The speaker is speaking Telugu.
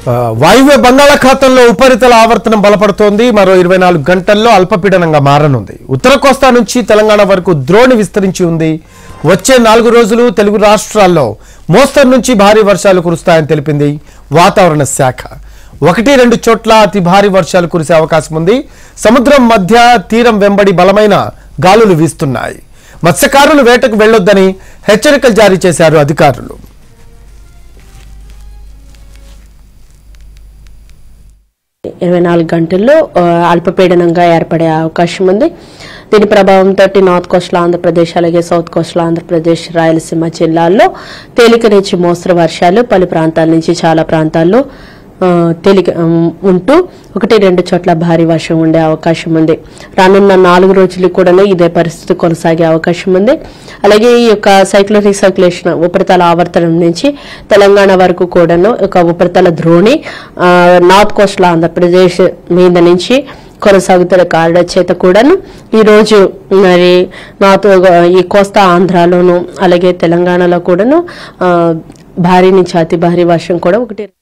ఆ, వాయువ్య బంగాళాఖాతంలో ఉపరితల ఆవర్తనం బలపడుతోంది మరో ఇరవై నాలుగు గంటల్లో అల్పపీడనంగా మారనుంది ఉత్తర కోస్తా నుంచి తెలంగాణ వరకు ద్రోణి విస్తరించి ఉంది వచ్చే నాలుగు రోజులు తెలుగు రాష్ట్రాల్లో మోస్తరు నుంచి భారీ వర్షాలు కురుస్తాయని తెలిపింది వాతావరణ శాఖ ఒకటి రెండు చోట్ల అతి భారీ వర్షాలు కురిసే అవకాశం ఉంది సముద్రం మధ్య తీరం వెంబడి బలమైన గాలులు వీస్తున్నాయి మత్స్యకారులు వేటకు వెళ్లొద్దని హెచ్చరికలు జారీ చేశారు అధికారులు ఇరవై నాలుగు గంటల్లో ఆ, అల్పపీడనంగా ఏర్పడే అవకాశం ఉంది దీని ప్రభావంతో నార్త్ కోస్టల్ ఆంధ్రప్రదేశ్ అలాగే సౌత్ కోస్టల్ ఆంధ్రప్రదేశ్ రాయలసీమ జిల్లాల్లో తేలిక నుంచి మోస్తరు వర్షాలు పలు ప్రాంతాల నుంచి చాలా ప్రాంతాల్లో ఆ, తేలిక ఉమ్, ఉంటూ ఒకటి రెండు చోట్ల భారీ వర్షం ఉండే అవకాశం ఉంది రానున్న నాలుగు రోజులు కూడా ఇదే పరిస్థితి కొనసాగే అవకాశం ఉంది అలాగే ఈ యొక్క సైక్లోనిక్ సర్క్యులేషన్ ఉపరితల ఆవర్తనం నుంచి తెలంగాణ వరకు కూడాను ఒక ఉపరితల ద్రోణి ఆ, నార్త్ కోస్టల్ ఆంధ్రప్రదేశ్ మీద నుంచి కొనసాగుతున్న కారణ చేత కూడాను ఈ రోజు మరి నార్త్ ఈ కోస్తా ఆంధ్రాలోను అలాగే తెలంగాణలో కూడాను ఆ, భారీ నుంచి అతి భారీ వర్షం కూడా ఒకటి